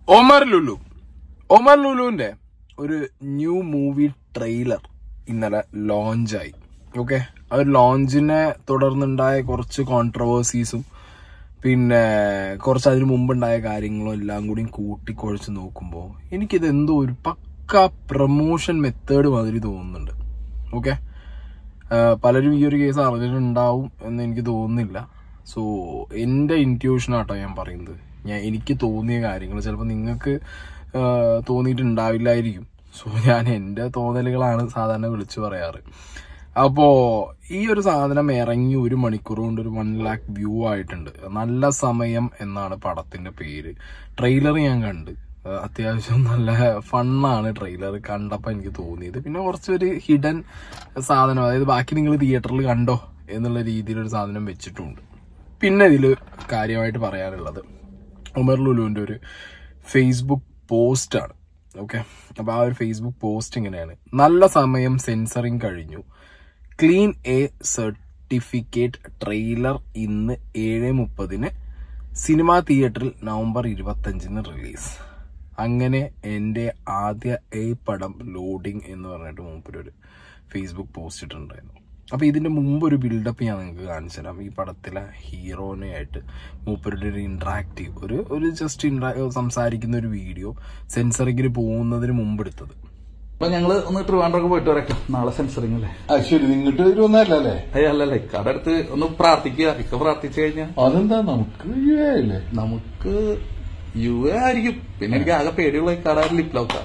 ഒമർ ലുലു ഒമർ ലുലുവിന്റെ ഒരു new movie trailer ഇന്നലെ ലോഞ്ചായി okay ആ ഒരു ലോഞ്ചിനെ തുടർന്നുണ്ടായ കുറച്ച് കോൺട്രവേഴ്സീസും പിന്നെ കുറച്ച് അതിന് മുമ്പുണ്ടായ കാര്യങ്ങളും എല്ലാം കൂടി കൂട്ടിക്കുഴച്ച് നോക്കുമ്പോൾ എനിക്കിത് എന്തോ ഒരു പക്ക പ്രൊമോഷൻ മെത്തേഡ് മാതിരി തോന്നുന്നുണ്ട് ഓക്കെ പലരും ഈ ഒരു കേസ് അറിഞ്ഞിട്ടുണ്ടാവും എന്ന് എനിക്ക് തോന്നുന്നില്ല സോ എൻ്റെ ഇൻറ്റ്യൂഷൻ ആട്ടോ ഞാൻ പറയുന്നത് ഞാൻ എനിക്ക് തോന്നിയ കാര്യങ്ങൾ ചിലപ്പോൾ നിങ്ങൾക്ക് തോന്നിയിട്ടുണ്ടാവില്ലായിരിക്കും സോ ഞാൻ എൻ്റെ തോന്നലുകളാണ് സാധാരണ വിളിച്ചു പറയാറ് അപ്പോൾ ഈ ഒരു സാധനം ഇറങ്ങി ഒരു മണിക്കൂർ കൊണ്ട് ഒരു വൺ ലാക്ക് വ്യൂ ആയിട്ടുണ്ട് നല്ല സമയം എന്നാണ് പടത്തിന്റെ പേര് ട്രെയിലർ ഞാൻ കണ്ട് ആ, അത്യാവശ്യം നല്ല ഫണ്ണാണ് ട്രെയിലർ കണ്ടപ്പോൾ എനിക്ക് തോന്നിയത് പിന്നെ കുറച്ചൊരു ഹിഡൻ സാധനം അതായത് ബാക്കി നിങ്ങൾ തിയേറ്ററിൽ കണ്ടോ എന്നുള്ള രീതിയിലൊരു സാധനം വെച്ചിട്ടുണ്ട് പിന്നെ ഇതിൽ കാര്യമായിട്ട് പറയാനുള്ളത് ഉമർ ലുലുവിൻ്റെ ഒരു ഫേസ്ബുക്ക് പോസ്റ്റാണ് ഓക്കെ അപ്പോൾ ആ ഒരു ഫേസ്ബുക്ക് പോസ്റ്റ് ഇങ്ങനെയാണ് നല്ല സമയം സെൻസറിങ് കഴിഞ്ഞു ക്ലീൻ എ സർട്ടിഫിക്കറ്റ് ട്രെയിലർ ഇന്ന് ഏഴ് മുപ്പതിന് സിനിമാ തിയേറ്ററിൽ നവംബർ ഇരുപത്തഞ്ചിന് റിലീസ് അങ്ങനെ എൻ്റെ ആദ്യ എ പടം ലോഡിംഗ് എന്ന് പറഞ്ഞിട്ട് മൂപ്പര് ഒരു ഫേസ്ബുക്ക് പോസ്റ്റ് ഇട്ടിട്ടുണ്ടായിരുന്നു അപ്പോൾ ഇതിന്റെ മുമ്പ് ഒരു ബിൽഡപ്പ് ഞാൻ നിങ്ങൾക്ക് കാണിച്ചു തരാം ഈ പടത്തിലെ ഹീറോനെ ആയിട്ട് മൂപ്പരുടെ ഒരു ഇന്ററാക്റ്റീവ് ഒരു ഒരു ജസ്റ്റ് ഇൻട്രാ സംസാരിക്കുന്ന ഒരു വീഡിയോ സെൻസറിങ്ങിന് പോകുന്നതിന് മുമ്പ് എടുത്തത് അപ്പൊ ഞങ്ങള് ഒന്ന് ട്രിവാൻഡ്രൊക്കെ പോയിട്ട് വരട്ടെ നാളെ സെൻസറിങ് അല്ലേ ആ ശരി നിങ്ങട്ട് വരുമെന്നല്ലേ ഏയ് അല്ലല്ല ഇക്കാടെ അടുത്ത് ഒന്ന് പ്രാർത്ഥിക്കുക ഇക്ക പ്രാർത്ഥിച്ചു കഴിഞ്ഞാൽ അതെന്താ നമുക്ക് യു എ അല്ലേ നമുക്ക് യു എ ആയിരിക്കും പിന്നെ എനിക്ക് ആകെ പേടിയുള്ള ഇക്കാടെ ലിപ് ലോക്ക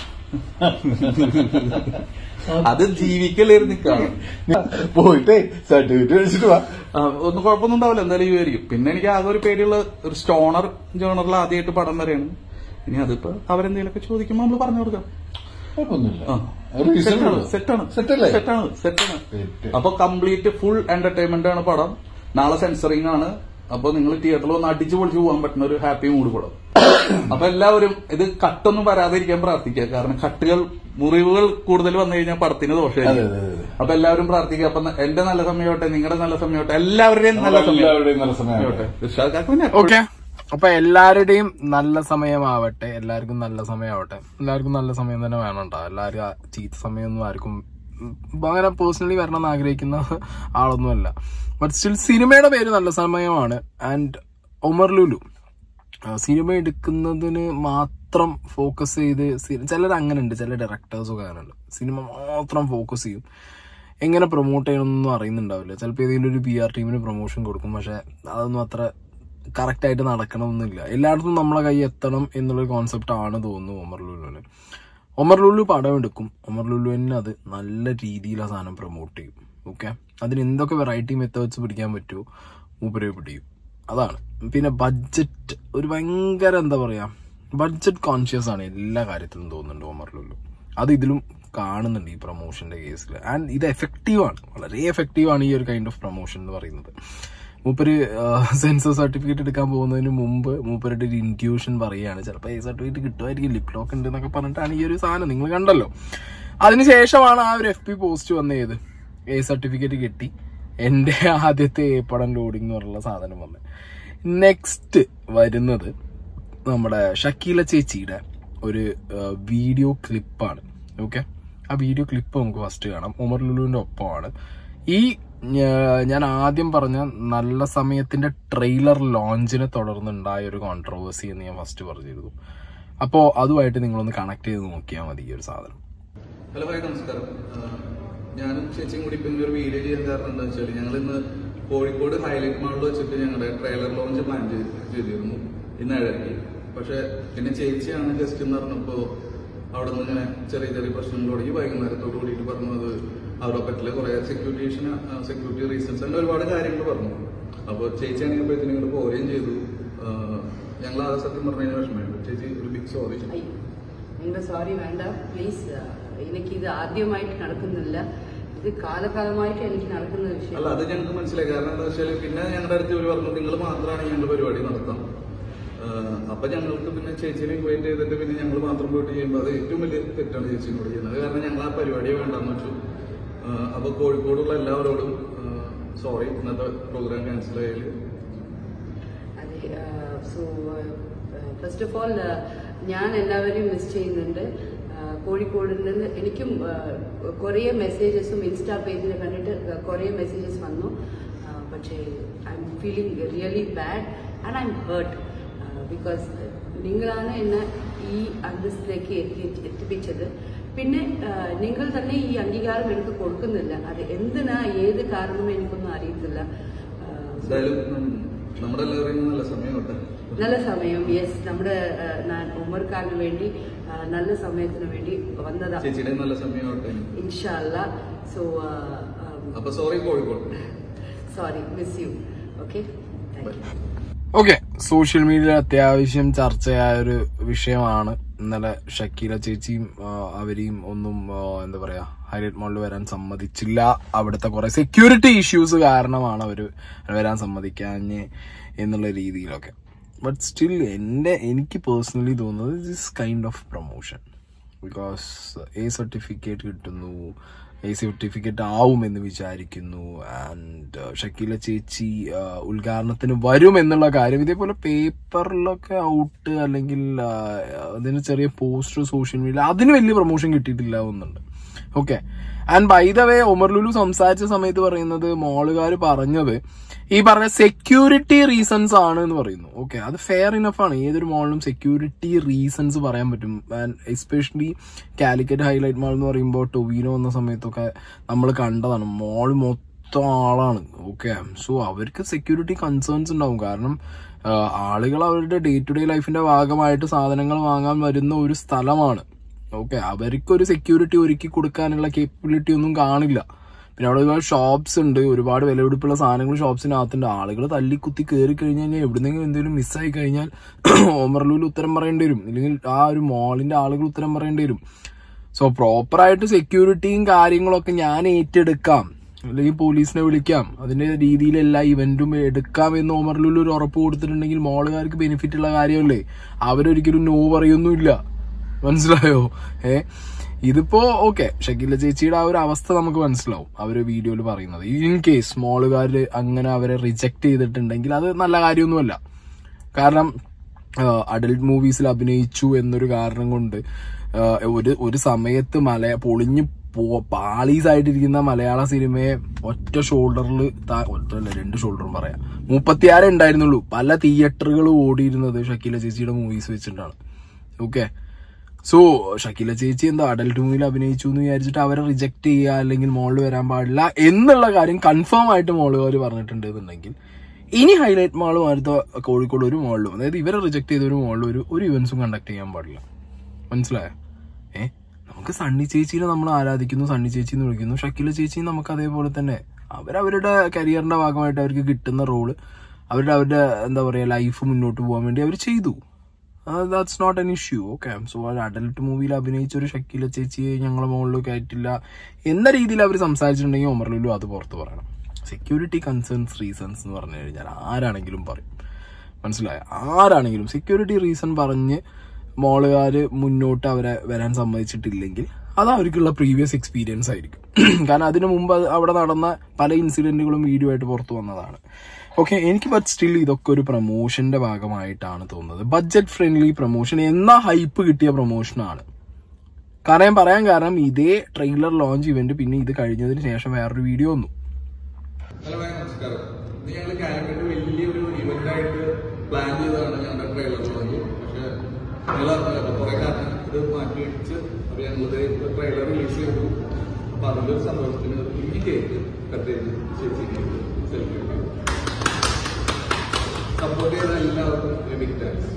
അത് ജീവിക്കലായിരുന്നു ഇക്കാണ് പോയിട്ടേ സർട്ടിഫിക്കറ്റ് മേടിച്ചിട്ട് വാ ആ, ഒന്നും കുഴപ്പമൊന്നും ഉണ്ടാവില്ല എന്തായാലും യു എ ആയിരിക്കും പിന്നെ എനിക്ക് ആകെ ഒരു പേടിയുള്ള ഒരു സ്റ്റോണർ ജോണറിൽ ആദ്യമായിട്ട് പടം വരെയാണ് ഇനി അതിപ്പോ അവരെന്തെങ്കിലുമൊക്കെ ചോദിക്കുമ്പോൾ നമ്മൾ പറഞ്ഞു കൊടുക്കാം കുഴപ്പമൊന്നുമില്ല ആ. റീസൺ സെറ്റാണ് സെറ്റാണ് സെറ്റല്ലേ സെറ്റാണ് സെറ്റാണ് സെറ്റ്. അപ്പൊ കംപ്ലീറ്റ് ഫുൾ എന്റർടൈൻമെന്റ് ആണ് പടം നാളെ സെൻസറിങ് ആണ് അപ്പൊ നിങ്ങൾ തിയേറ്ററിൽ ഒന്ന് അടിച്ചു പൊളിച്ച് പോകാൻ പറ്റുന്ന ഒരു ഹാപ്പി മൂഡ് പടം അപ്പൊ എല്ലാവരും ഇത് കട്ടൊന്നും വരാതിരിക്കാൻ പ്രാർത്ഥിക്കുക കാരണം കട്ടുകൾ മുറിവുകൾ കൂടുതൽ വന്നു കഴിഞ്ഞാൽ പടത്തിന് അതെ ദോഷമായിരിക്കും അതെ അതെ അപ്പൊ എല്ലാവരും പ്രാർത്ഥിക്കുക അപ്പൊ എന്റെ നല്ല സമയമാവട്ടെ നിങ്ങളുടെ നല്ല സമയമാവട്ടെ എല്ലാവരുടെയും നല്ല സമയം എല്ലാവരുടെയും നല്ല സമയമാവട്ടെ. ഇർഷാദ് പിന്നെ ഓക്കെ അപ്പൊ എല്ലാവരുടെയും നല്ല സമയമാവട്ടെ എല്ലാവർക്കും നല്ല സമയമാവട്ടെ എല്ലാവർക്കും നല്ല സമയം തന്നെ വേണം കേട്ടോ എല്ലാവരും ആ ചീത്ത സമയമൊന്നും ആർക്കും ഉം, അങ്ങനെ പേഴ്സണലി വരണം എന്ന് ആഗ്രഹിക്കുന്ന ആളൊന്നുമല്ല ബട്ട് സ്റ്റിൽ സിനിമയുടെ പേര് നല്ല സമയമാണ് ആൻഡ് ഒമർ ലുലു ആ, സിനിമ എടുക്കുന്നതിന് മാത്രം ഫോക്കസ് ചെയ്ത് ചിലർ അങ്ങനെ ഉണ്ട് ചില ഡയറക്ടേഴ്സൊക്കെ അങ്ങനെ ഉണ്ട് സിനിമ മാത്രം ഫോക്കസ് ചെയ്യും എങ്ങനെ പ്രൊമോട്ട് ചെയ്യണമെന്നൊന്നും അറിയുന്നുണ്ടാവില്ല ചിലപ്പോൾ ഏതെങ്കിലും ഒരു പി ആർ ടീമിന് പ്രൊമോഷൻ കൊടുക്കും പക്ഷെ അതൊന്നും അത്ര കറക്റ്റ് ആയിട്ട് നടക്കണമെന്നില്ല എല്ലായിടത്തും നമ്മളെ കൈ എത്തണം എന്നുള്ളൊരു കോൺസെപ്റ്റ് ആണ് തോന്നുന്നു ഒമർ ലുലുവിന് ഒമർ ലുലു പടം എടുക്കും ഒമർ ലുലുവിന് അത് നല്ല രീതിയിൽ ആ സാധനം പ്രൊമോട്ട് ചെയ്യും ഓക്കെ അതിന് എന്തൊക്കെ വെറൈറ്റി മെത്തേഡ്സ് പിടിക്കാൻ പറ്റുമോ മൂപ്പരെ പിടിക്കും അതാണ് പിന്നെ ബഡ്ജറ്റ് ഒരു ഭയങ്കര എന്താ പറയാ ബഡ്ജറ്റ് കോൺഷ്യസ് ആണ് എല്ലാ കാര്യത്തിലും തോന്നുന്നുണ്ട് ഒമർ ലുലു അത് ഇതിലും കാണുന്നുണ്ട് ഈ പ്രൊമോഷന്റെ കേസിൽ ആൻഡ് ഇത് എഫക്റ്റീവ് ആണ് വളരെ എഫക്റ്റീവ് ആണ് ഈ ഒരു കൈൻഡ് ഓഫ് പ്രൊമോഷൻ എന്ന് പറയുന്നത് മൂപ്പര് സെൻസർ സർട്ടിഫിക്കറ്റ് എടുക്കാൻ പോകുന്നതിന് മുമ്പ് മൂപ്പരുടെ ഒരു ഇൻറ്റ്യൂഷൻ പറയുകയാണ് ചിലപ്പോൾ ഈ സർട്ടിഫിക്കറ്റ് കിട്ടുമായിരിക്കും ലിപ് ലോക്ക് ഉണ്ട് എന്നൊക്കെ പറഞ്ഞിട്ടാണ് ഈ ഒരു സാധനം നിങ്ങൾ കണ്ടല്ലോ അതിനുശേഷമാണ് ആ ഒരു എഫ് പി പോസ്റ്റ് വന്നത് എ സർട്ടിഫിക്കറ്റ് കിട്ടി എൻ്റെ ആദ്യത്തെ എ പടം ലോഡിംഗ് എന്ന് പറഞ്ഞുള്ള സാധനം വന്നത് നെക്സ്റ്റ് വരുന്നത് നമ്മുടെ ഷക്കീല ചേച്ചിയുടെ ഒരു വീഡിയോ ക്ലിപ്പാണ് ഓക്കെ ആ വീഡിയോ ക്ലിപ്പ് നമുക്ക് ഫസ്റ്റ് കാണാം ഉമർ ലുലുവിന്റെ ഒപ്പമാണ് ഈ ഞാ- ഞാൻ ആദ്യം പറഞ്ഞ നല്ല സമയത്തിന്റെ ട്രെയിലർ ലോഞ്ചിനെ തുടർന്നുണ്ടായ ഒരു കോൺട്രവേഴ്സി എന്ന് ഞാൻ ഫസ്റ്റ് പറഞ്ഞിരുന്നു അപ്പോൾ അതുമായിട്ട് നിങ്ങളൊന്ന് കണക്ട് ചെയ്ത് നോക്കിയാൽ മതി ഈ ഒരു സാധനം ഹലോ ഹായ് നമസ്കാരം ആ, ഞാനും ചേച്ചിയും കൂടി ഇപ്പൊ ഒരു വീഡിയോ ചെയ്യാൻ കാരണം എന്താ വെച്ചാൽ ഞങ്ങൾ ഇന്ന് കോഴിക്കോട് ഹൈലൈറ്റ് മാളിൽ വെച്ചിട്ട് ഞങ്ങളുടെ ട്രെയിലർ ലോഞ്ച് പ്ലാൻ ചെയ്തിരുന്നു ഇന്ന് ഏഴരയ്ക്ക് പക്ഷെ പിന്നെ ചേച്ചിയാണ് ജസ്റ്റ് എന്ന് പറഞ്ഞപ്പോ അവിടെ നിന്ന് ഇങ്ങനെ ചെറിയ ചെറിയ പ്രശ്നങ്ങൾ തുടങ്ങി വൈകുന്നേരത്തോട് കൂടിയിട്ട് പറഞ്ഞു അത് അവിടെ പറ്റില്ല കുറെ സെക്യൂരിറ്റി സെക്യൂരിറ്റി റീസൺസ് അങ്ങനെ ഒരുപാട് കാര്യങ്ങൾ പറഞ്ഞു അപ്പോൾ ചേച്ചിയാണെങ്കിൽ അപ്പോഴത്തേനും ഇങ്ങോട്ട് പോരുകയും ചെയ്തു ഞങ്ങൾ ആ സത്യം പറഞ്ഞു കഴിഞ്ഞാൽ വിഷമമുണ്ട് ചേച്ചി ഒരു ബിഗ് സോറി അയ്യോ നിങ്ങളുടെ സോറി വേണ്ട പ്ലീസ് എനിക്ക് ഇത് ആദ്യമായിട്ട് നടക്കുന്നില്ല ഇത് കാലകാലമായിട്ട് എനിക്ക് നടക്കുന്ന അല്ല വിഷയം അത് ഞങ്ങൾക്ക് മനസ്സിലായി കാരണം എന്താ വെച്ചാൽ പിന്നെ ഞങ്ങളുടെ അടുത്ത് ഇവര് പറഞ്ഞു നിങ്ങൾ മാത്രമാണ് ഞങ്ങൾ പരിപാടി നടത്താം ആഹ് അപ്പൊ ഞങ്ങൾക്ക് പിന്നെ ചേച്ചിനെ ഇൻവൈറ്റ് ചെയ്തിട്ട് പിന്നെ ഞങ്ങൾ മാത്രം പോയിട്ട് ചെയ്യുമ്പോൾ അത് ഏറ്റവും വലിയ തെറ്റാണ് ചേച്ചിനോട് ചെയ്യുന്നത് കാരണം ഞങ്ങൾ ആ പരിപാടിയെ വേണ്ടെന്ന് വെച്ചു ആഹ് അപ്പൊ കോഴിക്കോടുള്ള എല്ലാവരോടും സോറി ഇന്നത്തെ പ്രോഗ്രാം ക്യാൻസൽ ആയാലും അതെ സോ ഫസ്റ്റ് ഓഫ് ഓൾ ഞാൻ എല്ലാവരെയും മിസ് ചെയ്യുന്നുണ്ട് ആ, കോഴിക്കോടിൽ നിന്ന് എനിക്കും ആ, കുറേ മെസ്സേജസും ഇൻസ്റ്റാ പേജിൽ കണ്ടിട്ട് കുറേ മെസ്സേജസ് വന്നു ആ, പക്ഷേ I'm feeling really bad and I'm hurt because നിങ്ങളാണ് എന്നെ ഈ അന്തസ്സിലേക്ക് എത്തി എത്തിപ്പിച്ചത് പിന്നെ ആ, നിങ്ങൾ തന്നെ ഈ അംഗീകാരം എനിക്ക് കൊടുക്കുന്നില്ല അത് എന്തിനാ ഏത് കാരണം എനിക്കൊന്നും അറിയത്തില്ല ആ, എന്തായാലും ഉം, നമ്മുടെ എല്ലാവരെയും നല്ല സമയമാവട്ടെ നല്ല സമയം യെസ് നമ്മുടെ ആ, ഞാൻ ഉമർഖാന് വേണ്ടി ആ, നല്ല സമയത്തിന് വേണ്ടി വന്നതാ ചേച്ചിയുടെ നല്ല സമയമാവട്ടെ ഇൻഷാല്ല സോ അപ്പൊ sorry Kozhikode sorry miss you okay thank you okay social media അത്യാവശ്യം ചർച്ചയായ ഒരു വിഷയമാണ് ഇന്നലെ ഷക്കീല ചേച്ചിയും ആ, അവരെയും ഒന്നും ആ, എന്താ പറയാ ഹൈലൈറ്റ് മോളിൽ വരാൻ സമ്മതിച്ചില്ല അവിടുത്തെ കുറെ സെക്യൂരിറ്റി ഇഷ്യൂസ് കാരണമാണ് അവര് വരാൻ സമ്മതിക്കാഞ്ഞ് എന്നുള്ള രീതിയിലൊക്കെ ബട്ട് സ്റ്റിൽ എന്റെ എനിക്ക് പേഴ്സണലി തോന്നുന്നത് this kind of promotion because A certificate കിട്ടുന്നു എ സർട്ടിഫിക്കറ്റ് ആവുമെന്ന് വിചാരിക്കുന്നു ആൻഡ് ഷക്കീല ചേച്ചി ആ, ഉദ്ഘാടനത്തിന് വരും എന്നുള്ള കാര്യം ഇതേപോലെ പേപ്പറിലൊക്കെ ഔട്ട് അല്ലെങ്കിൽ ആ, അതിന് ചെറിയ പോസ്റ്റർ സോഷ്യൽ മീഡിയ അതിന് വലിയ പ്രൊമോഷൻ കിട്ടിയിട്ടില്ല എന്നുണ്ട് okay and by the way Omar Lulu സംസാരിച്ച സമയത്ത് പറയുന്നത് മോളുകാർ പറഞ്ഞത് ഈ പറഞ്ഞ സെക്യൂരിറ്റി റീസൺസ് ആണ് എന്ന് പറയുന്നു ഓക്കെ അത് ഫെയർ ഇനഫ് ആണ് ഏതൊരു മോളിലും സെക്യൂരിറ്റി റീസൺസ് പറയാൻ പറ്റും and especially Calicut highlight mall എന്ന് പറയുമ്പോൾ ടൊവീനോ വന്ന സമയത്തൊക്കെ നമ്മൾ കണ്ടതാണ് മോൾ മൊത്തം ആളാണ് ഓക്കെ സോ അവർക്ക് സെക്യൂരിറ്റി കൺസേൺസ് ഉണ്ടാവും കാരണം ആ, ആളുകൾ അവരുടെ ഡേ ടു ഡേ ലൈഫിന്റെ ഭാഗമായിട്ട് സാധനങ്ങൾ വാങ്ങാൻ വരുന്ന ഒരു സ്ഥലമാണ് ഓക്കെ അവർക്കൊരു സെക്യൂരിറ്റി ഒരുക്കി കൊടുക്കാനുള്ള കേപ്പബിലിറ്റി ഒന്നും കാണില്ല പിന്നെ അവിടെ ഒരുപാട് ഷോപ്സ് ഉണ്ട് ഒരുപാട് വിലപിടിപ്പുള്ള സാധനങ്ങൾ ഷോപ്സിനകത്തുണ്ട് ആളുകൾ തല്ലിക്കുത്തി കയറി കഴിഞ്ഞാൽ എവിടുന്നെങ്കിലും എന്തെങ്കിലും മിസ്സായി കഴിഞ്ഞാൽ ഓമർലൂല് ഉത്തരം പറയേണ്ടി വരും അല്ലെങ്കിൽ ആ ഒരു മോളിന്റെ ആളുകൾ ഉത്തരം പറയേണ്ടി വരും സോ പ്രോപ്പറായിട്ട് സെക്യൂരിറ്റിയും കാര്യങ്ങളൊക്കെ ഞാൻ ഏറ്റെടുക്കാം അല്ലെങ്കിൽ പോലീസിനെ വിളിക്കാം അതിന്റെ രീതിയിൽ എല്ലാ ഇവന്റും എടുക്കാം എന്ന് ഓമർലൂല് ഒരു ഉറപ്പ് കൊടുത്തിട്ടുണ്ടെങ്കിൽ മോളുകാർക്ക് ബെനിഫിറ്റ് ഉള്ള കാര്യമല്ലേ അവരൊരിക്കലും നോ പറയൊന്നുമില്ല മനസ്സിലായോ ഏ ഇതിപ്പോ ഓക്കെ ഷക്കീല ചേച്ചിയുടെ ആ ഒരു അവസ്ഥ നമുക്ക് മനസ്സിലാവും അവര് വീഡിയോയിൽ പറയുന്നത് ഇൻ കേസ് മോളുകാര് അങ്ങനെ അവരെ റിജക്ട് ചെയ്തിട്ടുണ്ടെങ്കിൽ അത് നല്ല കാര്യമൊന്നുമല്ല കാരണം അഡൽട്ട് മൂവീസിൽ അഭിനയിച്ചു എന്നൊരു കാരണം കൊണ്ട് ആ, ഒരു ഒരു സമയത്ത് മല പൊളിഞ്ഞു പാളീസ് ആയിട്ടിരിക്കുന്ന മലയാള സിനിമയെ ഒറ്റ ഷോൾഡറിൽ ഒറ്റല്ല രണ്ട് ഷോൾഡറും പറയാം മുപ്പത്തിയാറ് ഉണ്ടായിരുന്നുള്ളൂ പല തിയേറ്ററുകൾ ഓടിയിരുന്നത് ഷക്കീല ചേച്ചിയുടെ മൂവീസ് വെച്ചിട്ടാണ് ഓക്കെ സോ ഷക്കീല ചേച്ചി എന്താ അഡൽട്ട് മൂവിയിൽ അഭിനയിച്ചു എന്ന് വിചാരിച്ചിട്ട് അവരെ റിജക്ട് ചെയ്യുക അല്ലെങ്കിൽ മോളിൽ വരാൻ പാടില്ല എന്നുള്ള കാര്യം കൺഫേം ആയിട്ട് മോളുകാർ പറഞ്ഞിട്ടുണ്ട് എന്നുണ്ടെങ്കിൽ ഇനി ഹൈലൈറ്റ് മാളും അടുത്ത കോഴിക്കോട് ഒരു മോളിലും അതായത് ഇവരെ റിജക്ട് ചെയ്ത ഒരു മോളിലും ഒരു ഒരു ഇവന്റ്സും കണ്ടക്ട് ചെയ്യാൻ പാടില്ല മനസ്സിലായോ ഏ നമുക്ക് സണ്ണി ചേച്ചീനെ നമ്മൾ ആരാധിക്കുന്നു സണ്ണി ചേച്ചി എന്ന് വിളിക്കുന്നു ഷക്കീല ചേച്ചി നമുക്ക് അതേപോലെ തന്നെ അവരവരുടെ കരിയറിന്റെ ഭാഗമായിട്ട് അവർക്ക് കിട്ടുന്ന റോള് അവരുടെ അവരുടെ എന്താ പറയാ ലൈഫ് മുന്നോട്ട് പോകാൻ വേണ്ടി അവർ ചെയ്തു that's not an issue okay so ഒരു അഡൽട്ട് മൂവിയിൽ അഭിനയിച്ച ഒരു ഷക്കീല ചേച്ചിയെ ഞങ്ങളെ മുകളിൽ കയറ്റില്ല എന്ന രീതിയിൽ അവർ സംസാരിച്ചിട്ടുണ്ടെങ്കിൽ ഒമർലുലു അത് പുറത്ത് പറയണം സെക്യൂരിറ്റി കൺസേൺസ് റീസൺസ് എന്ന് പറഞ്ഞു കഴിഞ്ഞാൽ ആരാണെങ്കിലും പറയും മനസ്സിലായ ആരാണെങ്കിലും സെക്യൂരിറ്റി റീസൺ പറഞ്ഞ് മോളുകാര് മുന്നോട്ട് അവരെ വരാൻ സമ്മതിച്ചിട്ടില്ലെങ്കിൽ അത് അവർക്കുള്ള പ്രീവിയസ് എക്സ്പീരിയൻസ് ആയിരിക്കും കാരണം അതിനു മുമ്പ് അത് അവിടെ നടന്ന പല ഇൻസിഡന്റുകളും വീഡിയോ ആയിട്ട് പുറത്തു വന്നതാണ് ഓക്കെ എനിക്ക് ബട്ട് സ്റ്റിൽ ഇതൊക്കെ ഒരു പ്രൊമോഷന്റെ ഭാഗമായിട്ടാണ് തോന്നുന്നത് ബഡ്ജറ്റ് ഫ്രണ്ട്ലി പ്രൊമോഷൻ എന്ന ഹൈപ്പ് കിട്ടിയ പ്രൊമോഷനാണ് കാരണം ഞാൻ പറയാൻ കാരണം ഇതേ ട്രെയിലർ ലോഞ്ച് ഇവന്റ് പിന്നെ ഇത് കഴിഞ്ഞതിന് ശേഷം വേറൊരു വീഡിയോ വന്നു ഹലോ ഭായി നമസ്കാരം ഇത് ഞങ്ങൾ കാലിക്കറ്റ് വലിയൊരു ഇവന്റ് ആയിട്ട് പ്ലാൻ ചെയ്തതാണ് ഞങ്ങളുടെ ട്രെയിലർ ലോഞ്ച് പക്ഷെ ഞങ്ങൾ കുറെ കാരണം ഇത് മാറ്റി വെച്ച് അപ്പൊ ഞങ്ങളിത് ട്രെയിലർ റിലീസ് ചെയ്തു അപ്പൊ അതിന്റെ ഒരു സന്തോഷത്തിന് ഈ കേക്ക് കട്ട് ചെയ്ത് ചേച്ചിക്ക് സെൽഫി സപ്പോർട്ട് ചെയ്ത എല്ലാവർക്കും ബിഗ് താങ്ക്സ്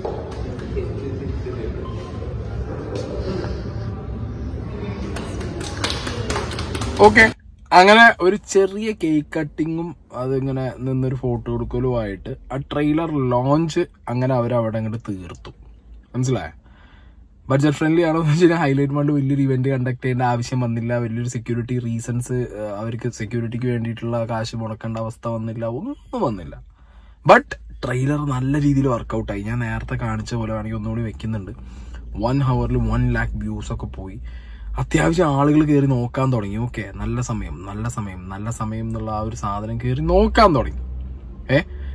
ഓക്കെ അങ്ങനെ ഒരു ചെറിയ കേക്ക് കട്ടിങ്ങും അതിങ്ങനെ നിന്നൊരു ഫോട്ടോ എടുക്കലുമായിട്ട് ആ ട്രെയിലർ ലോഞ്ച് അങ്ങനെ അവർ അവിടെ അങ്ങോട്ട് തീർത്തു മനസ്സിലായ ബഡ്ജറ്റ് ഫ്രണ്ട്ലി ആണോ എന്ന് വെച്ചാൽ ഹൈലൈറ്റ് മാളിൽ വലിയൊരു ഇവന്റ് കണ്ടക്ട് ചെയ്യേണ്ട ആവശ്യം വന്നില്ല വലിയൊരു സെക്യൂരിറ്റി റീസൺസ് അവർക്ക് സെക്യൂരിറ്റിക്ക് വേണ്ടിയിട്ടുള്ള കാശ് മുടക്കേണ്ട അവസ്ഥ വന്നില്ല ഒന്നും വന്നില്ല ബട്ട് ട്രെയിലർ നല്ല രീതിയിൽ വർക്കൗട്ടായി ഞാൻ നേരത്തെ കാണിച്ച പോലെ വേണമെങ്കിൽ ഒന്നുകൂടി വെക്കുന്നുണ്ട് വൺ ഹവറിൽ വൺ ലാക്ക് വ്യൂസ് ഒക്കെ പോയി അത്യാവശ്യം ആളുകൾ കയറി നോക്കാൻ തുടങ്ങി ഓക്കെ നല്ല സമയം നല്ല സമയം നല്ല സമയം എന്നുള്ള ആ ഒരു സാധനം കയറി നോക്കാൻ തുടങ്ങി uh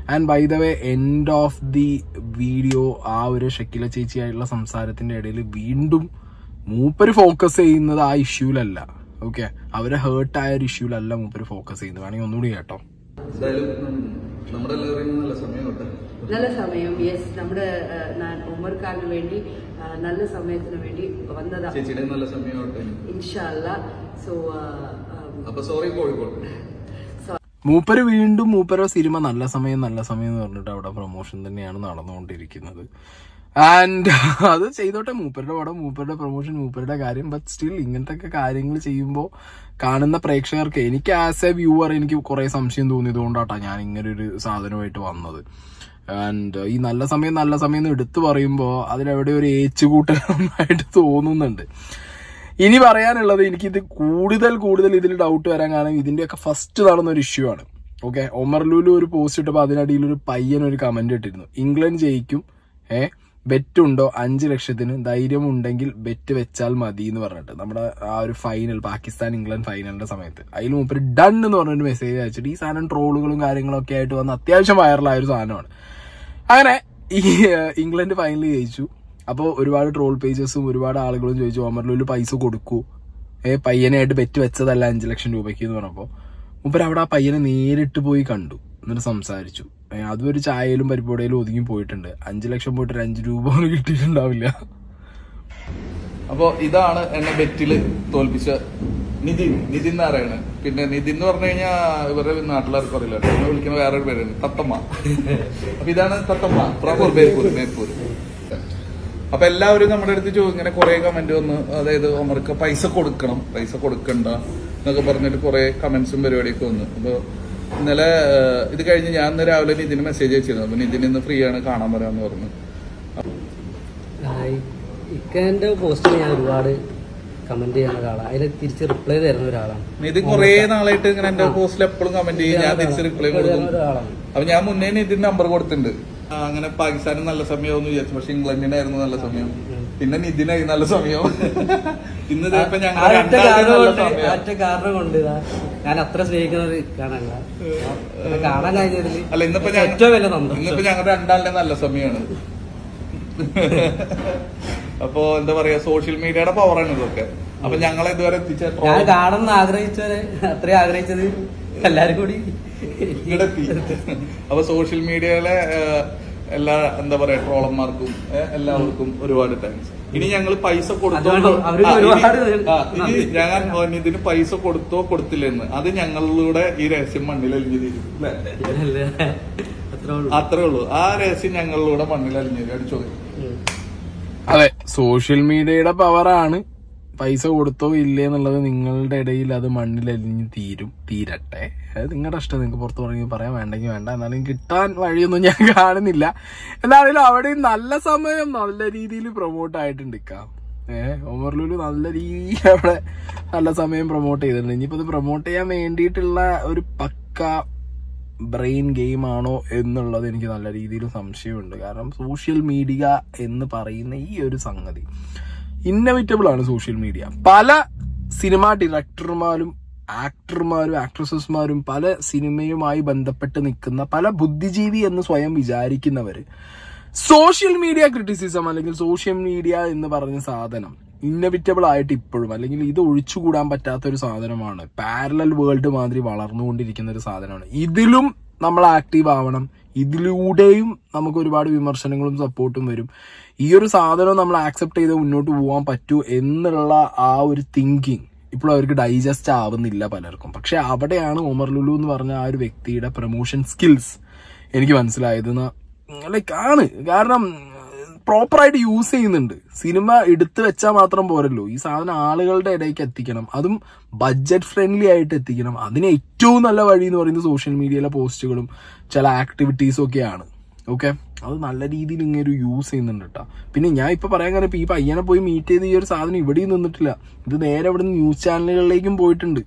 and by the way end of the video ആ ഒരു ഷക്കില ചേച്ചിയായിട്ടുള്ള സംസാരത്തിന്റെ ഇടയിൽ വീണ്ടും മൂപ്പര് ഫോക്കസ് ചെയ്യുന്നത് ആ ഇഷ്യൂലല്ല ഓക്കെ അവരെ ഹേർട്ടായ ഒരു ഇഷ്യൂലല്ല മൂപ്പര് ഫോക്കസ് ചെയ്യുന്നത് വേണമെങ്കിൽ ഒന്നുകൂടി കേട്ടോ എന്തായാലും ഉം, നമ്മുടെ എല്ലാവരെയും നല്ല സമയം കേട്ടെ നല്ല സമയം യെസ് നമ്മുടെ ആ, ഞാൻ ഉമർ ഖാന് വേണ്ടി ആ, നല്ല സമയത്തിന് വേണ്ടി വന്നതാ ചേച്ചിയുടെ നല്ല സമയം കേട്ടെ ഇൻഷാല്ല സോ അപ്പൊ സോറി കോഴിക്കോട് മൂപ്പര് വീണ്ടും മൂപ്പര സിനിമ നല്ല സമയം നല്ല സമയം എന്ന് പറഞ്ഞിട്ട് അവിടെ പ്രൊമോഷൻ തന്നെയാണ് നടന്നുകൊണ്ടിരിക്കുന്നത് ആൻഡ് അത് ചെയ്തോട്ടെ മൂപ്പരുടെ പടം മൂപ്പരുടെ പ്രൊമോഷൻ മൂപ്പരുടെ കാര്യം ബട്ട് സ്റ്റിൽ ഇങ്ങനത്തെ ഒക്കെ കാര്യങ്ങൾ ചെയ്യുമ്പോൾ കാണുന്ന പ്രേക്ഷകർക്ക് എനിക്ക് ആസ് എ വ്യൂവർ എനിക്ക് കുറെ സംശയം തോന്നിയത് കൊണ്ടാട്ടാ ഞാൻ ഇങ്ങനെ ഒരു സാധനമായിട്ട് വന്നത് ആൻഡ് ഈ നല്ല സമയം നല്ല സമയം എന്ന് എടുത്തു പറയുമ്പോൾ അതിലെവിടെ ഒരു ഏച്ചുകൂട്ടലായിട്ട് തോന്നുന്നുണ്ട് ഇനി പറയാനുള്ളത് എനിക്കിത് കൂടുതൽ കൂടുതൽ ഇതിൽ ഡൗട്ട് വരാൻ കാരണം ഇതിന്റെയൊക്കെ ഫസ്റ്റ് നടന്ന ഒരു ഇഷ്യൂ ആണ് ഓക്കെ ഒമർ ലുലു ഒരു പോസ്റ്റ് ഇട്ടപ്പോൾ അതിനടിയിൽ ഒരു പയ്യൻ ഒരു കമന്റ് ഇട്ടിരുന്നു ഇംഗ്ലണ്ട് ജയിക്കും ഏ ബെറ്റ് ഉണ്ടോ അഞ്ച് ലക്ഷത്തിന് ധൈര്യം ഉണ്ടെങ്കിൽ ബെറ്റ് വെച്ചാൽ മതി എന്ന് പറഞ്ഞിട്ട് നമ്മുടെ ആ ഒരു ഫൈനൽ പാകിസ്ഥാൻ ഇംഗ്ലണ്ട് ഫൈനലിന്റെ സമയത്ത് അതിൽ മൂപ്പര് ഡൺ എന്ന് പറഞ്ഞൊരു മെസ്സേജ് അയച്ചിട്ട് ഈ സാധനം ട്രോളുകളും കാര്യങ്ങളും ഒക്കെ ആയിട്ട് വന്ന് അത്യാവശ്യം വൈറലായ ഒരു സാധനമാണ് അങ്ങനെ ഈ ഏഹ്, ഇംഗ്ലണ്ട് ഫൈനൽ ജയിച്ചു അപ്പോൾ ഒരുപാട് ട്രോൾ പേജസും ഒരുപാട് ആളുകളും ചോദിച്ചു ഒമർലൂല് പൈസ കൊടുക്കൂ ഏ പയ്യനായിട്ട് ബെറ്റ് വെച്ചതല്ല അഞ്ചു ലക്ഷം രൂപയ്ക്ക് എന്ന് പറഞ്ഞപ്പോൾ മുമ്പ് അവിടെ ആ പയ്യനെ നേരിട്ട് പോയി കണ്ടു എന്നിട്ട് സംസാരിച്ചു ഏ, അതും ഒരു ചായയിലും പരിപാടിയിലും ഒതുങ്ങി പോയിട്ടുണ്ട് അഞ്ചു ലക്ഷം പോയിട്ട് ഒരു അഞ്ചു രൂപ പോലും കിട്ടിയിട്ടുണ്ടാവില്ല അപ്പോ ഇതാണ് എന്നെ ബെറ്റില് തോൽപ്പിച്ച നിതിൻ നിതിൻ നാരായണൻ പിന്നെ നിതിൻ എന്ന് പറഞ്ഞു കഴിഞ്ഞാൽ ഇവരുടെ നാട്ടിലാർക്ക് അറിയില്ല കേട്ടോ. എന്നെ വിളിക്കുന്ന വേറൊരു പേരാണ് തത്തമ്മ അപ്പൊ ഇതാണ് തത്തമ്മ ഫ്രം ബേപ്പൂർ ബേപ്പൂർ അപ്പൊ എല്ലാവരും നമ്മുടെ അടുത്ത് ചോദിക്കും ഇങ്ങനെ കുറെ കമന്റ് വന്ന് അതായത് അവർക്ക് പൈസ കൊടുക്കണം പൈസ കൊടുക്കണ്ട എന്നൊക്കെ പറഞ്ഞിട്ട് കുറെ കമന്റ്സും പരിപാടിയൊക്കെ വന്നു അപ്പൊ ഇന്നലെ ഏഹ്, ഇത് കഴിഞ്ഞ് ഞാൻ ഇന്ന് രാവിലെ നിതിന് മെസ്സേജ് അയച്ചിരുന്നു അപ്പൊ നിതിൻ ഇന്ന് ഫ്രീ ആണ് കാണാൻ പറയാന്ന് പറഞ്ഞു ഇക്കന്റെ പോസ്റ്റിൽ ഞാൻ ഒരുപാട് കമന്റ് ചെയ്യുന്ന ഒരാളാണ് അതിന് തിരിച്ച് റിപ്ലൈ തരുന്ന ഒരാളാണ് നിതിൻ കുറെ നാളായിട്ട് ഇങ്ങനെ എന്റെ പോസ്റ്റിൽ എപ്പോഴും കമന്റ് ചെയ്യും ഞാൻ തിരിച്ച് റിപ്ലൈ കൊടുക്കും ഒരാളാണ് അപ്പൊ ഞാൻ മുന്നേ നിതിൻ നമ്പർ കൊടുത്തിട്ടുണ്ട് ആ, അങ്ങനെ പാകിസ്ഥാന് നല്ല സമയമെന്ന് വിചാരിച്ചു പക്ഷെ ഇംഗ്ലണ്ടിനായിരുന്നു നല്ല സമയം പിന്നെ നിതിനായി നല്ല സമയം ഇന്ന് ദേ ഇപ്പൊ ഞങ്ങൾ ആ ഒറ്റ രണ്ടാളും കാരണം നല്ല കൊണ്ട് സമയം ആ ഒറ്റ കാരണം കൊണ്ട് ഇതാ ഞാൻ അത്ര സ്നേഹിക്കുന്നത് കാണാനില്ല അത് കാണാൻ കഴിഞ്ഞതിൽ അല്ല ഇന്നിപ്പോ ഞങ്ങ- ഏറ്റവും വലിയ സന്തോഷം ഇന്നിപ്പോ ഞങ്ങളുടെ രണ്ടാളുടെ നല്ല സമയമാണ് അപ്പൊ എന്താ പറയാ സോഷ്യൽ മീഡിയയുടെ പവറാണ് ഇതൊക്കെ അപ്പൊ ഞങ്ങളെ ഇതുവരെ എത്തിച്ച ഞാൻ troll കാണുന്ന ആഗ്രഹിച്ചവരെ അത്രയും ആഗ്രഹിച്ചത് എല്ലാരും കൂടി ഇങ്ങടെത്തി അപ്പൊ സോഷ്യൽ മീഡിയയിലെ ഏഹ്, എല്ലാ എന്താ പറയാ ട്രോളന്മാർക്കും ഏഹ്, എല്ലാവർക്കും ഒരുപാട് താങ്ക്സ് ഇനി ഞങ്ങൾ പൈസ കൊടുത്തോ അതുകൊണ്ട് അവർക്ക് ആ, ഇനി- ഒരുപാട് ആ, ഇനി നന്ദി. ഞാൻ ഇതിന് പൈസ കൊടുത്തോ കൊടുത്തില്ലെന്ന് അത് ഞങ്ങളിലൂടെ ഈ രഹസ്യം മണ്ണിൽ അലിഞ്ഞു തരും അല്ലേ അത്രേ ഉള്ളൂ അത്രേ ഉള്ളൂ ആ രഹസ്യം ഞങ്ങളിലൂടെ മണ്ണിൽ അലിഞ്ഞു തരും അടിച്ചോ ഉം. അതെ സോഷ്യൽ മീഡിയയുടെ പവറാണ് പൈസ കൊടുത്തോ ഇല്ലേ എന്നുള്ളത് നിങ്ങളുടെ ഇടയിൽ അത് മണ്ണിലലിഞ്ഞ് തീരും തീരട്ടെ അത് നിങ്ങളുടെ ഇഷ്ടം നിങ്ങൾക്ക് പുറത്ത് പറഞ്ഞ് പറയാൻ വേണ്ടെങ്കിൽ വേണ്ട എന്നാലും കിട്ടാൻ വഴിയൊന്നും ഞാൻ കാണുന്നില്ല എന്താണെങ്കിലും അവിടെയും നല്ല സമയം നല്ല രീതിയിൽ പ്രൊമോട്ട് ആയിട്ടുണ്ട് ഇക്ക. ഏഹ് ഒമർലൂല് നല്ല രീതിയിൽ അവിടെ നല്ല സമയം പ്രൊമോട്ട് ചെയ്തിട്ടുണ്ട് ഇനിയിപ്പോ ഇത് പ്രൊമോട്ട് ചെയ്യാൻ വേണ്ടിയിട്ടുള്ള ഒരു പക്ക ബ്രെയിൻ ഗെയിം ആണോ എന്നുള്ളത് എനിക്ക് നല്ല രീതിയിൽ സംശയമുണ്ട് കാരണം സോഷ്യൽ മീഡിയ എന്ന് പറയുന്ന ഈ ഒരു സംഗതി ഇന്നവിറ്റബിൾ ആണ് സോഷ്യൽ മീഡിയ പല സിനിമാ ഡയറക്ടർമാരും ആക്ടർമാരും ആക്ട്രസസ്മാരും പല സിനിമയുമായി ബന്ധപ്പെട്ട് നിൽക്കുന്ന പല ബുദ്ധിജീവി എന്ന് സ്വയം വിചാരിക്കുന്നവര് സോഷ്യൽ മീഡിയ ക്രിറ്റിസിസം അല്ലെങ്കിൽ സോഷ്യൽ മീഡിയ എന്ന് പറഞ്ഞ സാധനം ഇന്നവിറ്റബിൾ ആയിട്ട് ഇപ്പോഴും അല്ലെങ്കിൽ ഇത് ഒഴിച്ചുകൂടാൻ പറ്റാത്ത ഒരു സാധനമാണ് പാരലൽ വേൾഡ് മാതിരി വളർന്നുകൊണ്ടിരിക്കുന്ന ഒരു സാധനമാണ് ഇതിലും നമ്മൾ ആക്റ്റീവ് ആവണം ഇതിലൂടെയും നമുക്ക് ഒരുപാട് വിമർശനങ്ങളും സപ്പോർട്ടും വരും ഈ ഒരു സാധനം നമ്മൾ ആക്സെപ്റ്റ് ചെയ്ത് മുന്നോട്ട് പോകാൻ പറ്റൂ എന്നുള്ള ആ ഒരു തിങ്കിങ് ഇപ്പോൾ അവർക്ക് ഡൈജസ്റ്റ് ആവുന്നില്ല പലർക്കും പക്ഷെ അവിടെയാണ് ഒമർ ലുലു എന്ന് പറഞ്ഞ ആ ഒരു വ്യക്തിയുടെ പ്രൊമോഷൻ സ്കിൽസ് എനിക്ക് മനസ്സിലായത് ലൈക്ക് ആണ് കാരണം പ്രോപ്പറായിട്ട് യൂസ് ചെയ്യുന്നുണ്ട് സിനിമ എടുത്തു വെച്ചാൽ മാത്രം പോരല്ലോ ഈ സാധനം ആളുകളുടെ ഇടയ്ക്ക് എത്തിക്കണം അതും ബഡ്ജറ്റ് ഫ്രണ്ട്ലി ആയിട്ട് എത്തിക്കണം അതിന് ഏറ്റവും നല്ല വഴി എന്ന് പറയുന്നത് സോഷ്യൽ മീഡിയയിലെ പോസ്റ്റുകളും ചില ആക്ടിവിറ്റീസും ഒക്കെയാണ് ഓക്കെ അത് നല്ല രീതിയിൽ ഇങ്ങനെ ഒരു യൂസ് ചെയ്യുന്നുണ്ട് കേട്ടോ പിന്നെ ഞാൻ ഇപ്പൊ പറയാൻ കാരണം ഇപ്പൊ ഈ പയ്യനെ പോയി മീറ്റ് ചെയ്ത് ഈ ഒരു സാധനം ഇവിടെയും നിന്നിട്ടില്ല ഇത് നേരെ ഇവിടെ നിന്ന് ന്യൂസ് ചാനലുകളിലേക്കും പോയിട്ടുണ്ട്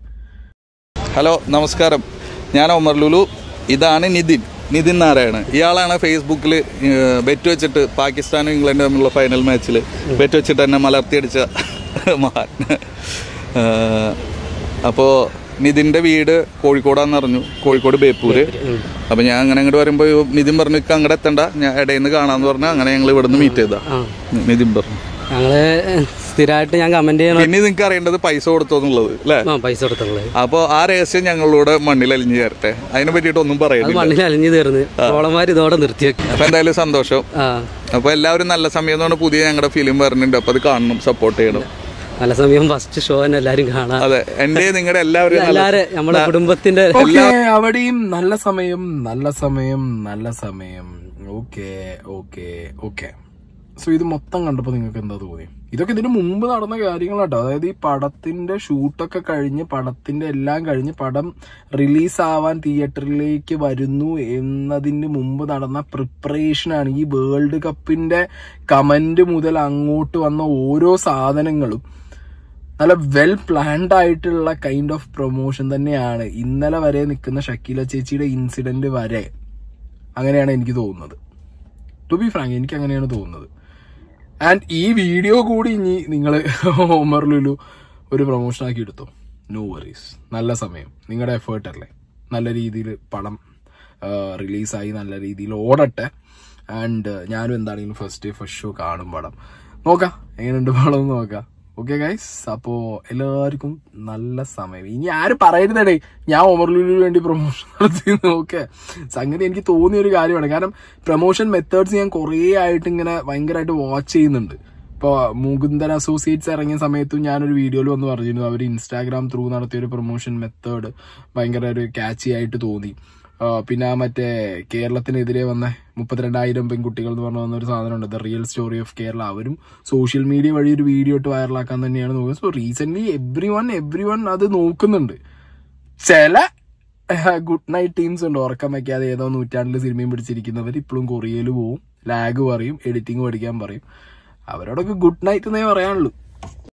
ഹലോ നമസ്കാരം ഞാൻ ഒമർ ലുലു ഇതാണ് നിതിൻ നിതിൻ നാരായണൻ ഇയാളാണ് ഫേസ്ബുക്കിൽ ബെറ്റ് വെച്ചിട്ട് പാകിസ്ഥാനും ഇംഗ്ലണ്ടും തമ്മിലുള്ള ഫൈനൽ മാച്ചിൽ ബെറ്റ് വെച്ചിട്ട് എന്നെ മലർത്തിയടിച്ച മഹാൻ അപ്പോൾ നിതിന്റെ വീട് കോഴിക്കോടാന്ന് അറിഞ്ഞു കോഴിക്കോട് ബേപ്പൂര് അപ്പൊ ഞാൻ അങ്ങനെ അങ്ങോട്ട് വരുമ്പോ നിതിൻ പറഞ്ഞു "ഇക്ക അങ്ങോട്ട് എത്തണ്ട ഞാൻ ഇടയിൽ നിന്ന് കാണാന്ന് പറഞ്ഞാൽ അങ്ങനെ ഞങ്ങൾ ഇവിടെ നിന്ന് മീറ്റ് ചെയ്താ ആ നിതിൻ പറഞ്ഞു ഞങ്ങള് സ്ഥിരമായിട്ട് ഞാൻ കമന്റ് ചെയ്യണ പിന്നെ നിങ്ങൾക്ക് അറിയേണ്ടത് പൈസ കൊടുത്തോന്നുള്ളത് അല്ലേ ആ പൈസ കൊടുത്തുള്ളത് അപ്പോൾ ആ രഹസ്യം ഞങ്ങളോട് മണ്ണിൽ അലിഞ്ഞു ചേരട്ടെ അതിനെ പറ്റിയിട്ട് ഒന്നും അത് പറയുന്നില്ല മണ്ണിൽ അലിഞ്ഞു തീർന്ന് ഓളന്മാർ ഇതോടെ നിർത്തി വെക്കും അപ്പൊ എന്തായാലും സന്തോഷം ആ അപ്പൊ എല്ലാവരും നല്ല സമയം എന്ന് പറഞ്ഞ പുതിയ ഞങ്ങളുടെ ഫിലിം വരുന്നുണ്ട് അപ്പൊ അത് കാണണം സപ്പോർട്ട് ചെയ്യണം നല്ല സമയം ഫസ്റ്റ് ഷോ തന്നെ എല്ലാരും കാണാം അതെ എന്റെ നിങ്ങളുടെ എല്ലാവരും നല്ല- എല്ലാരും നമ്മുടെ കുടുംബത്തിന്റെ ഓക്കെ അവിടെയും നല്ല സമയം നല്ല സമയം നല്ല സമയം ഓക്കെ ഓക്കെ ഓക്കെ സോ ഇത് മൊത്തം കണ്ടപ്പോ നിങ്ങൾക്ക് എന്താ തോന്നി ഇതൊക്കെ ഇതിന് മുമ്പ് നടന്ന കാര്യങ്ങളാട്ടോ അതായത് ഈ പടത്തിന്റെ ഷൂട്ടൊക്കെ കഴിഞ്ഞ് പടത്തിന്റെ എല്ലാം കഴിഞ്ഞ് പടം റിലീസ് ആവാൻ തിയേറ്ററിലേക്ക് വരുന്നു എന്നതിന് മുമ്പ് നടന്ന പ്രിപ്പറേഷനാണ് ഈ വേൾഡ് കപ്പിന്റെ കമന്റ് മുതൽ അങ്ങോട്ട് വന്ന ഓരോ സാധനങ്ങളും നല്ല വെൽ പ്ലാൻഡ് ആയിട്ടുള്ള കൈൻഡ് ഓഫ് പ്രൊമോഷൻ തന്നെയാണ് ഇന്നലെ വരെ നിൽക്കുന്ന ഷക്കീല ചേച്ചിയുടെ ഇൻസിഡന്റ് വരെ അങ്ങനെയാണ് എനിക്ക് തോന്നുന്നത് ടു ബി ഫ്രാങ്ക് എനിക്ക് അങ്ങനെയാണ് തോന്നുന്നത് ആൻഡ് ഈ വീഡിയോ കൂടി ഇനി നിങ്ങൾ ഒമർ ലുലു ഒരു പ്രൊമോഷൻ ആക്കി എടുത്തോ നോ വറീസ് നല്ല സമയം നിങ്ങളുടെ എഫേർട്ട് അല്ലേ നല്ല രീതിയിൽ പടം റിലീസായി നല്ല രീതിയിൽ ഓടട്ടെ ആൻഡ് ഞാനും എന്താണെങ്കിലും ഫസ്റ്റ് ഡേ ഫസ്റ്റ് ഷോ കാണും പടം നോക്കാം എങ്ങനെയുണ്ട് പടം എന്ന് നോക്കാം ഓക്കെ ഗൈസ് അപ്പോ എല്ലാവർക്കും നല്ല സമയം ഇനി ആരും പറയരുതടേ ഞാൻ ഓമർലുവിന് വേണ്ടി പ്രൊമോഷൻ നടത്തിയെന്ന് ഓക്കെ സംഗതി എനിക്ക് തോന്നിയ ഒരു കാര്യമാണ് കാരണം പ്രൊമോഷൻ മെത്തേഡ്സ് ഞാൻ കുറേ ആയിട്ട് ഇങ്ങനെ ഭയങ്കരമായിട്ട് വാച്ച് ചെയ്യുന്നുണ്ട് ഇപ്പോൾ മുകുന്ദൻ അസോസിയേറ്റ്സ് ഇറങ്ങിയ സമയത്തും ഞാനൊരു വീഡിയോയിൽ വന്ന് പറഞ്ഞിരുന്നു അവർ ഇൻസ്റ്റാഗ്രാം ത്രൂ നടത്തിയ ഒരു പ്രൊമോഷൻ മെത്തേഡ് ഭയങ്കര ഒരു കാച്ചി ആയിട്ട് തോന്നി ആ, പിന്നെ ആ മറ്റേ കേരളത്തിനെതിരെ വന്ന മുപ്പത്തിരണ്ടായിരം പെൺകുട്ടികൾ എന്ന് പറഞ്ഞ വന്ന ഒരു സാധനമുണ്ട് the real story of Kerala അവരും സോഷ്യൽ മീഡിയ വഴി ഒരു വീഡിയോ ഇട്ട് വൈറലാക്കാൻ തന്നെയാണ് നോക്കുന്നത് so recent everyone everyone അത് നോക്കുന്നുണ്ട് ചില ഗുഡ് നൈറ്റ് ടീംസ് ഉണ്ട് ഉറക്കം വയ്ക്കാതെ ഏതോ നൂറ്റാണ്ടിൽ സിനിമയും പിടിച്ചിരിക്കുന്നവർ ഇപ്പോഴും കൊറിയയിൽ പോവും ലാഗ് പറയും എഡിറ്റിംഗ് പഠിക്കാൻ പറയും അവരോടൊക്കെ ഗുഡ് നൈറ്റ് എന്നേ പറയാനുള്ളൂ